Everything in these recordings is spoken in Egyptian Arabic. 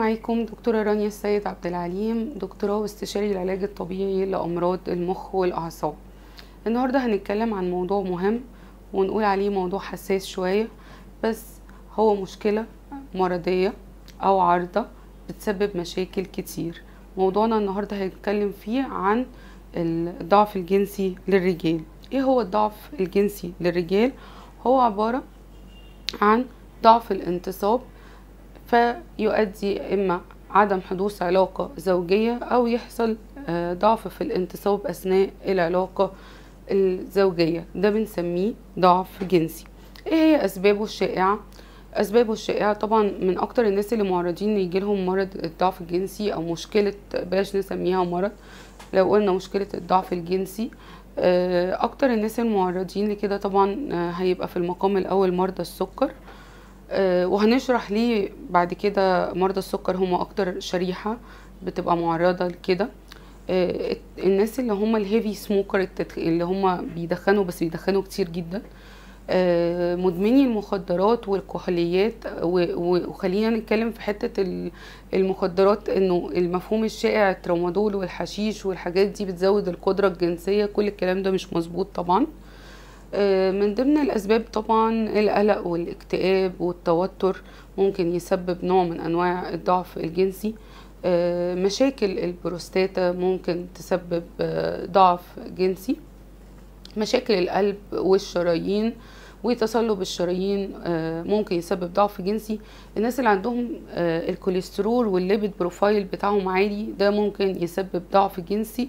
معاكم دكتورة رانيا السيد عبد العليم دكتوراه واستشاري العلاج الطبيعي لأمراض المخ والأعصاب النهاردة هنتكلم عن موضوع مهم ونقول عليه موضوع حساس شوية بس هو مشكلة مرضية أو عارضة بتسبب مشاكل كتير موضوعنا النهاردة هنتكلم فيه عن الضعف الجنسي للرجال ايه هو الضعف الجنسي للرجال هو عبارة عن ضعف الانتصاب فيؤدي إما عدم حدوث علاقة زوجية أو يحصل ضعف في الانتصاب أثناء العلاقة الزوجية ده بنسميه ضعف جنسي ايه هي أسبابه الشائعة؟ أسبابه الشائعة طبعا من أكتر الناس اللي معرضين يجيلهم مرض الضعف الجنسي أو مشكلة بلاش نسميها مرض لو قلنا مشكلة الضعف الجنسي أكتر الناس المعرضين لكده طبعا هيبقى في المقام الأول مرضى السكر وهنشرح ليه بعد كده مرضى السكر هم اكتر شريحه بتبقى معرضه لكده الناس اللي هم الهيفي سموكر اللي هم بيدخنوا بس بيدخنوا كتير جدا مدمني المخدرات والكحوليات وخلينا نتكلم في حته المخدرات انه المفهوم الشائع الترامادول والحشيش والحاجات دي بتزود القدره الجنسيه كل الكلام ده مش مظبوط طبعا من ضمن الأسباب طبعا القلق والاكتئاب والتوتر ممكن يسبب نوع من أنواع الضعف الجنسي مشاكل البروستاتا ممكن تسبب ضعف جنسي مشاكل القلب والشرايين وتصلب الشرايين ممكن يسبب ضعف جنسي الناس اللي عندهم الكوليسترول والليبيد بروفايل بتاعهم عالي ده ممكن يسبب ضعف جنسي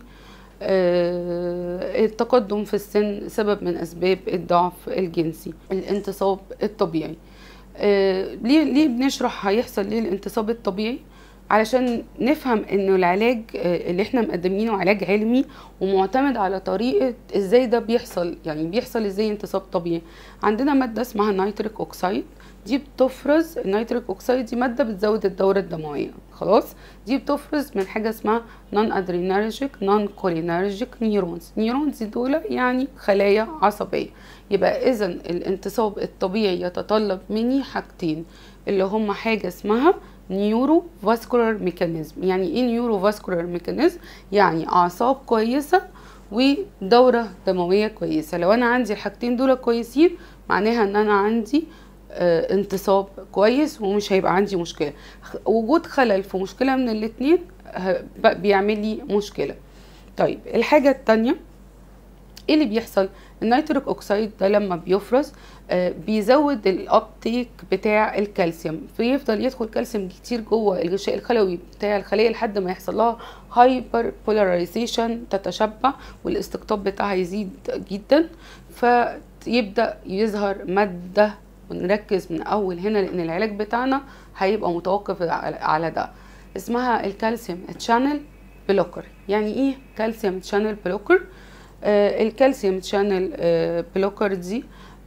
التقدم في السن سبب من اسباب الضعف الجنسي الانتصاب الطبيعي ليه ليه بنشرح هيحصل ليه الانتصاب الطبيعي علشان نفهم انه العلاج اللي احنا مقدمينه علاج علمي ومعتمد على طريقه ازاي ده بيحصل يعني بيحصل ازاي انتصاب طبيعي عندنا ماده اسمها نيتريك اوكسيد دي بتفرز النيتريك اوكسيد دي ماده بتزود الدوره الدمويه خلاص دي بتفرز من حاجه اسمها نون ادرينرجيك نون كولينرجيك نيورونز نيورونز دول يعني خلايا عصبيه يبقى اذا الانتصاب الطبيعي يتطلب مني حاجتين اللي هما حاجه اسمها نيورو فاسكولار ميكانيزم يعني ايه نيورو فاسكولار ميكانيزم يعني اعصاب كويسه ودوره دمويه كويسه لو انا عندي الحاجتين دول كويسين معناها ان انا عندي آه انتصاب كويس ومش هيبقى عندي مشكله وجود خلل في مشكله من الاتنين بيعمل لي مشكله طيب الحاجه التانية ايه اللي بيحصل النيتريك اوكسيد ده لما بيفرز آه بيزود الابتيك بتاع الكالسيوم فيفضل يدخل كالسيوم كتير جوه الغشاء الخلوي بتاع الخليه لحد ما يحصل لها هايبر بولاريزيشن تتشبع والاستقطاب بتاعها يزيد جدا فيبدا يظهر ماده ونركز من اول هنا لان العلاج بتاعنا هيبقى متوقف على ده اسمها الكالسيوم تشانل بلوكر يعني ايه كالسيوم تشانل بلوكر آه الكالسيوم تشانل آه بلوكر دي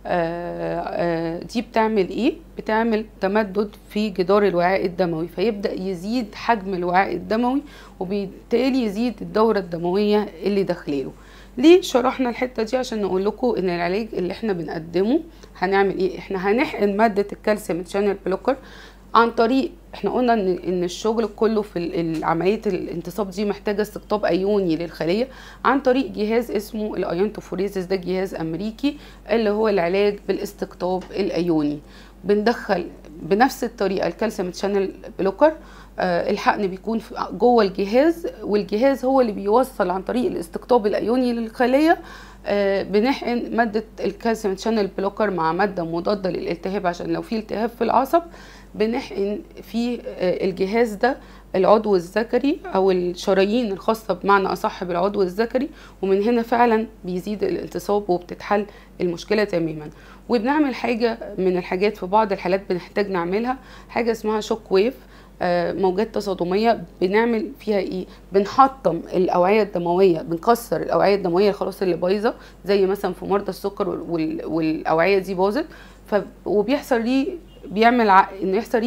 آه آه دي بتعمل ايه بتعمل تمدد في جدار الوعاء الدموي فيبدا يزيد حجم الوعاء الدموي وبالتالي يزيد الدوره الدمويه اللي داخله ليه شرحنا الحته دي عشان نقول لكم ان العلاج اللي احنا بنقدمه هنعمل ايه احنا هنحقن ماده الكالسيوم تشانل بلوكر عن طريق احنا قلنا ان ان الشغل كله في عمليه الانتصاب دي محتاجه استقطاب ايوني للخليه عن طريق جهاز اسمه الايونتوفوريزيس ده جهاز امريكي اللي هو العلاج بالاستقطاب الايوني بندخل بنفس الطريقه الكالسيوم تشانل بلوكر آه الحقن بيكون جوه الجهاز والجهاز هو اللي بيوصل عن طريق الاستقطاب الايوني للخليه آه بنحقن ماده الكالسيوم تشانل بلوكر مع ماده مضاده للالتهاب عشان لو في التهاب في العصب بنحقن في آه الجهاز ده العضو الذكري او الشرايين الخاصه بمعنى اصح بالعضو الذكري ومن هنا فعلا بيزيد الانتصاب وبتتحل المشكله تماما وبنعمل حاجه من الحاجات في بعض الحالات بنحتاج نعملها حاجه اسمها شوك ويف موجات تصادميه بنعمل فيها ايه بنحطم الاوعيه الدمويه بنكسر الاوعيه الدمويه خلاص اللي بايظه زي مثلا في مرضى السكر والاوعيه دي باظت ف وبيحصل ليه بيعمل ع... انه يحصل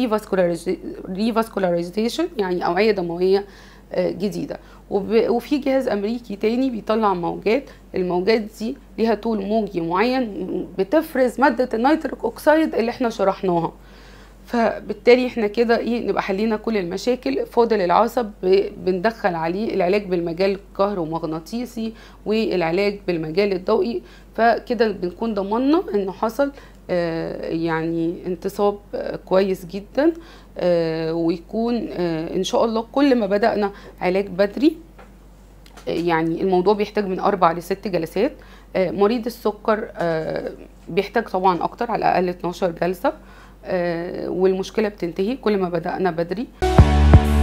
ريفاسكولاريزيشن يعني اوعيه دمويه جديده وب... وفي جهاز امريكي تاني بيطلع موجات الموجات دي ليها طول موجي معين بتفرز ماده النيتريك اوكسيد اللي احنا شرحناها فبالتالي احنا كده ايه نبقى حلينا كل المشاكل فاضل العصب بندخل عليه العلاج بالمجال الكهرومغناطيسي والعلاج بالمجال الضوئي فكده بنكون ضمننا انه حصل يعني انتصاب كويس جدا ويكون ان شاء الله كل ما بدأنا علاج بدري يعني الموضوع بيحتاج من اربع لست جلسات مريض السكر بيحتاج طبعا اكتر على الاقل 12 جلسه والمشكله بتنتهي كل ما بدأنا بدري